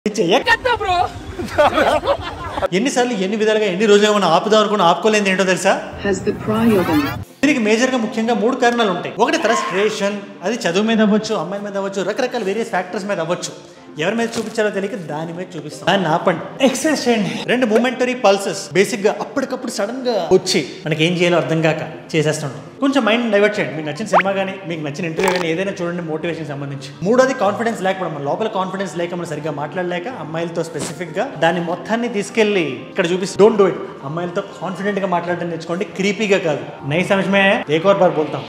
చెయ్యక బ్రో ఎన్నిసార్లు ఎన్ని విధాలుగా ఎన్ని రోజులుగా మనం ఆపుదాం అనుకుని ఆపుకోలేదు ఏంటో తెలుసా has the Prayogam. దీనికి మేజర్గా ముఖ్యంగా మూడు కారణాలు ఉంటాయి ఒకటి ఫ్రస్ట్రేషన్ అది చదువు మీద అవ్వచ్చు అమ్మాయి మీద అవ్వచ్చు రకరకాల వేరియస్ ఫ్యాక్టర్స్ మీద అవ్వచ్చు ఎవరి మీద చూపించాలో తెలియక దాని మీద చూపిస్తాం దాన్ని ఆపండి ఎక్సర్సైజ్ చేయండి రెండు మూమెంటరీ పల్సెస్ బేసిక్ గా అప్పటికప్పుడు సడన్ గా వచ్చి మనకి ఏం చేయాలో అర్థం కాక చేసేస్తుంటాం కొంచెం మైండ్ డైవర్ట్ చేయండి మీకు నచ్చిన సినిమా కానీ మీకు నచ్చిన ఇంటర్వ్యూ కానీ ఏదైనా చూడండి మోటివేషన్ సంబంధించి మూడోది కాన్ఫిడెన్స్ లేకపోవడం మన లోపల కాన్ఫిడెన్స్ లేక మనం సరిగ్గా మాట్లాడలేక అమ్మాయిలతో స్పెసిఫిక్ గా దాన్ని మొత్తాన్ని తీసుకెళ్లి ఇక్కడ చూపిస్తే డోంట్ డూ ఇట్ అమ్మాయిలతో కాన్ఫిడెంట్ గా మాట్లాడడం నేర్చుకోండి క్రీపీగా కాదు నై సమజ్ మే ఏక్ और बार बोलता हूं